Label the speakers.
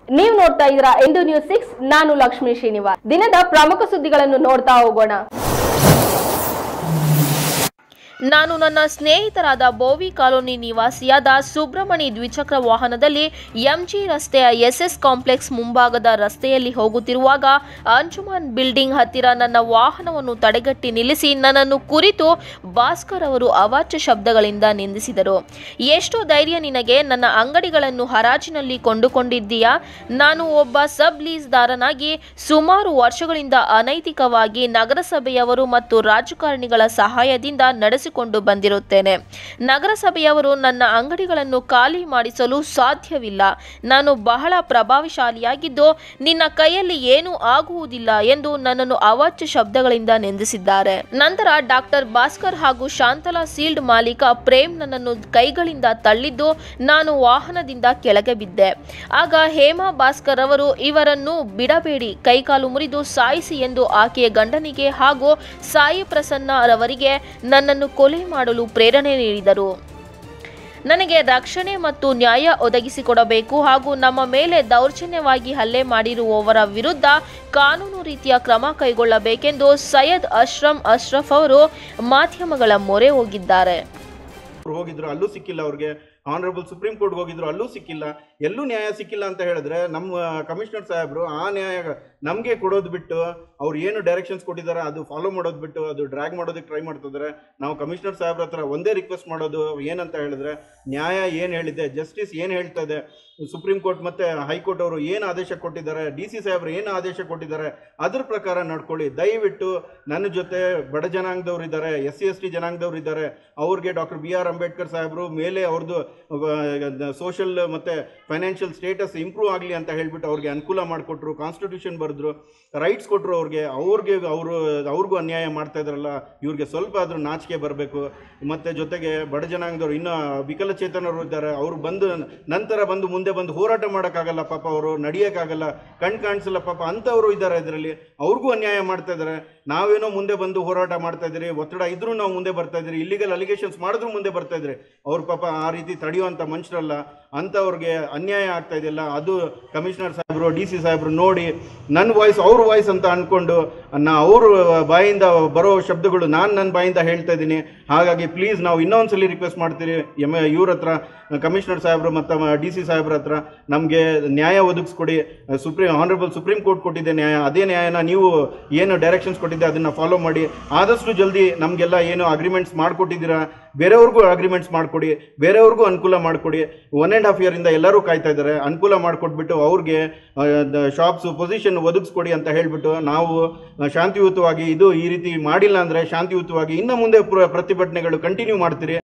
Speaker 1: ನೀವು ನೋಡ್ತಾ ಇದ್ದೀರಾ ಇಂದು ನ್ಯೂಸ್ ಸಿಕ್ಸ್ ನಾನು ಲಕ್ಷ್ಮೀ ಶ್ರೀನಿವಾಸ್ ದಿನದ ಪ್ರಮುಖ ಸುದ್ದಿಗಳನ್ನು ನೋಡ್ತಾ ಹೋಗೋಣ
Speaker 2: ನಾನು ನನ್ನ ಸ್ನೇಹಿತರಾದ ಬೋವಿ ಕಾಲೋನಿ ನಿವಾಸಿಯಾದ ಸುಬ್ರಮಣಿ ದ್ವಿಚಕ್ರ ವಾಹನದಲ್ಲಿ ಎಂಜಿ ರಸ್ತೆಯ ಎಸ್ಎಸ್ ಕಾಂಪ್ಲೆಕ್ಸ್ ಮುಂಭಾಗದ ರಸ್ತೆಯಲ್ಲಿ ಹೋಗುತ್ತಿರುವಾಗ ಅಂಜುಮನ್ ಬಿಲ್ಡಿಂಗ್ ಹತ್ತಿರ ನನ್ನ ವಾಹನವನ್ನು ತಡೆಗಟ್ಟಿ ನಿಲ್ಲಿಸಿ ನನ್ನನ್ನು ಕುರಿತು ಭಾಸ್ಕರ್ ಅವರು ಅವಾಚ್ಯ ಶಬ್ದಗಳಿಂದ ನಿಂದಿಸಿದರು ಎಷ್ಟು ಧೈರ್ಯ ನಿನಗೆ ನನ್ನ ಅಂಗಡಿಗಳನ್ನು ಹರಾಜಿನಲ್ಲಿ ಕೊಂಡುಕೊಂಡಿದ್ದೀಯಾ ನಾನು ಒಬ್ಬ ಸಬ್ ಲೀಸ್ದಾರನಾಗಿ ಸುಮಾರು ವರ್ಷಗಳಿಂದ ಅನೈತಿಕವಾಗಿ ನಗರಸಭೆಯವರು ಮತ್ತು ರಾಜಕಾರಣಿಗಳ ಸಹಾಯದಿಂದ ನಡೆಸಿಕೊಂಡು ಬಂದಿರುತ್ತೇನೆ ನಗರಸಭೆಯವರು ನನ್ನ ಅಂಗಡಿಗಳನ್ನು ಖಾಲಿ ಮಾಡಿಸಲು ಸಾಧ್ಯವಿಲ್ಲ ನಾನು ಬಹಳ ಪ್ರಭಾವಶಾಲಿಯಾಗಿದ್ದು ನಿನ್ನ ಕೈಯಲ್ಲಿ ಏನೂ ಆಗುವುದಿಲ್ಲ ಎಂದು ನನ್ನನ್ನು ಅವಾಚ್ಯ ಶಬ್ದಗಳಿಂದ ನಿಂದಿಸಿದ್ದಾರೆ ನಂತರ ಡಾಕ್ಟರ್ ಭಾಸ್ಕರ್ ಹಾಗೂ ಶಾಂತಲಾ ಸೀಲ್ಡ್ ಮಾಲೀಕ ಪ್ರೇಮ್ ನನ್ನನ್ನು ಕೈಗಳಿಂದ ತಳ್ಳಿದ್ದು ನಾನು ವಾಹನದಿಂದ ಕೆಳಗೆ ಬಿದ್ದೆ ಆಗ ಹೇಮಾ ಭಾಸ್ಕರ್ ಅವರು ಇವರನ್ನು ಬಿಡಬೇಡಿ ಕೈಕಾಲು ಮುರಿದು ಸಾಯಿಸಿ ಎಂದು ಆಕೆಯ ಗಂಡನಿಗೆ ಹಾಗೂ ಸಾಯಿ ಪ್ರಸನ್ನ ರವರಿಗೆ ನನ್ನನ್ನು ಕೊಲೆ ಮಾಡಲು ಪ್ರೇರಣೆ ನೀಡಿದರು ನನಗೆ ರಕ್ಷಣೆ ಮತ್ತು ನ್ಯಾಯ ಒದಗಿಸಿಕೊಡಬೇಕು ಹಾಗೂ ನಮ್ಮ ಮೇಲೆ ದೌರ್ಜನ್ಯವಾಗಿ ಹಲ್ಲೆ ಮಾಡಿರುವವರ ವಿರುದ್ಧ ಕಾನೂನು ರೀತಿಯ ಕ್ರಮ ಕೈಗೊಳ್ಳಬೇಕೆಂದು ಸೈಯದ್ ಅಶ್ರಮ್ ಅಶ್ರಫ್ ಅವರು ಮಾಧ್ಯಮಗಳ ಮೊರೆ ಹೋಗಿದ್ದಾರೆ
Speaker 3: ಅವ್ರು ಹೋಗಿದ್ರು ಅಲ್ಲೂ ಸಿಕ್ಕಿಲ್ಲ ಅವ್ರಿಗೆ ಆನರಬಲ್ ಸುಪ್ರೀಂ ಕೋರ್ಟ್ಗೆ ಹೋಗಿದ್ರು ಅಲ್ಲೂ ಸಿಕ್ಕಿಲ್ಲ ಎಲ್ಲೂ ನ್ಯಾಯ ಸಿಕ್ಕಿಲ್ಲ ಅಂತ ಹೇಳಿದ್ರೆ ನಮ್ಮ ಕಮಿಷನರ್ ಸಾಹೇಬರು ಆ ನ್ಯಾಯ ನಮಗೆ ಕೊಡೋದು ಬಿಟ್ಟು ಅವ್ರು ಏನು ಡೈರೆಕ್ಷನ್ಸ್ ಕೊಟ್ಟಿದ್ದಾರೆ ಅದು ಫಾಲೋ ಮಾಡೋದು ಬಿಟ್ಟು ಅದು ಡ್ರ್ಯಾಗ್ ಮಾಡೋದಕ್ಕೆ ಟ್ರೈ ಮಾಡ್ತಿದ್ದಾರೆ ನಾವು ಕಮಿಷನರ್ ಸಾಹೇಬ್ರ ಹತ್ರ ಒಂದೇ ರಿಕ್ವೆಸ್ಟ್ ಮಾಡೋದು ಏನಂತ ಹೇಳಿದ್ರೆ ನ್ಯಾಯ ಏನು ಹೇಳಿದೆ ಜಸ್ಟಿಸ್ ಏನು ಹೇಳ್ತಾ ಇದೆ ಸುಪ್ರೀಂ ಕೋರ್ಟ್ ಮತ್ತೆ ಹೈಕೋರ್ಟ್ ಅವರು ಏನು ಆದೇಶ ಕೊಟ್ಟಿದ್ದಾರೆ ಡಿ ಸಿ ಸಾಹೇಬ್ರು ಏನು ಆದೇಶ ಕೊಟ್ಟಿದ್ದಾರೆ ಅದ್ರ ಪ್ರಕಾರ ನಡ್ಕೊಳ್ಳಿ ದಯವಿಟ್ಟು ನನ್ನ ಜೊತೆ ಬಡ ಜನಾಂಗದವ್ರು ಇದ್ದಾರೆ ಎಸ್ ಸಿ ಎಸ್ ಟಿ ಜನಾಂಗದವ್ರು ಇದ್ದಾರೆ ಅವ್ರಿಗೆ ಡಾಕ್ಟರ್ ಬಿ ಆರ್ ಅಂಬೇಡ್ಕರ್ ಸಾಹೇಬರು ಮೇಲೆ ಅವ್ರದ್ದು ಸೋಷಲ್ ಮತ್ತು ಫೈನಾನ್ಷಿಯಲ್ ಸ್ಟೇಟಸ್ ಇಂಪ್ರೂವ್ ಆಗಲಿ ಅಂತ ಹೇಳ್ಬಿಟ್ಟು ಅವ್ರಿಗೆ ಅನುಕೂಲ ಮಾಡಿಕೊಟ್ರು ಕಾನ್ಸ್ಟಿಟ್ಯೂಷನ್ ಬರೆದ್ರು ರೈಟ್ಸ್ ಕೊಟ್ಟರು ಅವ್ರಿಗೆ ಅವ್ರಿಗೆ ಅವರು ಅವ್ರಿಗೂ ಅನ್ಯಾಯ ಮಾಡ್ತಾ ಇದ್ರಲ್ಲ ಇವ್ರಿಗೆ ಸ್ವಲ್ಪ ಆದರೂ ನಾಚಿಕೆ ಬರಬೇಕು ಮತ್ತು ಜೊತೆಗೆ ಬಡ ಜನಾಂಗದವ್ರು ಇನ್ನೂ ವಿಕಲಚೇತನರು ಇದ್ದಾರೆ ಅವರು ಬಂದು ನಂತರ ಬಂದು ಮುಂದೆ ಬಂದು ಹೋರಾಟ ಮಾಡೋಕ್ಕಾಗಲ್ಲ ಪಾಪ ಅವರು ನಡೆಯೋಕ್ಕಾಗಲ್ಲ ಕಣ್ ಕಾಣಿಸಲ್ಲ ಪಾಪ ಅಂಥವರು ಇದ್ದಾರೆ ಇದರಲ್ಲಿ ಅವ್ರಿಗೂ ಅನ್ಯಾಯ ಮಾಡ್ತಾ ಇದ್ದಾರೆ ನಾವೇನೋ ಮುಂದೆ ಬಂದು ಹೋರಾಟ ಮಾಡ್ತಾ ಇದ್ದೀರಿ ಒತ್ತಡ ಇದ್ರೂ ನಾವು ಮುಂದೆ ಬರ್ತಾ ಇದ್ದೀರಿ ಇಲ್ಲಿಗಲ್ ಅಲಿಗೇಷನ್ಸ್ ಮಾಡಿದ್ರು ಮುಂದೆ ಬರ್ತಾ ಇದ್ರಿ ಅವ್ರ ಪಾಪ ಆ ರೀತಿ ತಡೆಯುವಂಥ ಮನುಷ್ಯರಲ್ಲ ಅಂಥವ್ರಿಗೆ ಅನ್ಯಾಯ ಆಗ್ತಾ ಇದೆಯಲ್ಲ ಅದು ಕಮಿಷನರ್ ಸಾಹೇಬರು ಡಿ ಸಿ ಸಾಹೇಬರು ನೋಡಿ ನನ್ನ ವಾಯ್ಸ್ ಅವ್ರ ವಾಯ್ಸ್ ಅಂತ ಅಂದ್ಕೊಂಡು ನಾ ಅವರು ಬಾಯಿಂದ ಬರೋ ಶಬ್ದಗಳು ನಾನು ನನ್ನ ಬಾಯಿಂದ ಹೇಳ್ತಾ ಇದ್ದೀನಿ ಹಾಗಾಗಿ ಪ್ಲೀಸ್ ನಾವು ಇನ್ನೊಂದ್ಸಲಿ ರಿಕ್ವೆಸ್ಟ್ ಮಾಡ್ತೀರಿ ಎಮ್ ಇವ್ರ ಹತ್ರ ಕಮಿಷನರ್ ಸಾಹೇಬರು ಮತ್ತು ಡಿ ಸಿ ಸಾಹೇಬ್ರ ಹತ್ರ ನಮಗೆ ನ್ಯಾಯ ಒದಗಿಸ್ಕೊಡಿ ಸುಪ್ರೀಂ ಆನರಬಲ್ ಸುಪ್ರೀಂ ಕೋರ್ಟ್ ಕೊಟ್ಟಿದ್ದೆ ನ್ಯಾಯ ಅದೇ ನ್ಯಾಯನ ನೀವು ಏನು ಡೈರೆಕ್ಷನ್ಸ್ ಕೊಟ್ಟಿದ್ದೆ ಅದನ್ನು ಫಾಲೋ ಮಾಡಿ ಆದಷ್ಟು ಜಲ್ದಿ ನಮಗೆಲ್ಲ ಏನು ಅಗ್ರಿಮೆಂಟ್ಸ್ ಮಾಡಿಕೊಟ್ಟಿದ್ದೀರಾ ಬೇರೆಯವ್ರಿಗೂ ಅಗ್ರಿಮೆಂಟ್ಸ್ ಮಾಡಿಕೊಡಿ ಬೇರೆಯವ್ರಿಗೂ ಅನುಕೂಲ ಮಾಡಿಕೊಡಿ ಒನ್ ಆ್ಯಂಡ್ ಹಾಫ್ ಇಯರಿಂದ ಎಲ್ಲರೂ ಕಾಯ್ತಾ ಇದ್ದಾರೆ ಅನುಕೂಲ ಮಾಡಿಕೊಟ್ಬಿಟ್ಟು ಅವ್ರಿಗೆ ಶಾಪ್ಸು ಪೊಸಿಷನ್ ಒದಗಿಸ್ಕೊಡಿ ಅಂತ ಹೇಳಿಬಿಟ್ಟು ನಾವು ಆ, ಶಾಂತಿಯುತವಾಗಿ ಇದು ಈ ರೀತಿ ಮಾಡಿಲ್ಲ ಅಂದರೆ ಶಾಂತಿಯುತವಾಗಿ ಇನ್ನು ಮುಂದೆ ಪ್ರ- ಪ್ರತಿಭಟನೆಗಳು ಕಂಟಿನ್ಯೂ ಮಾಡ್ತೀರಿ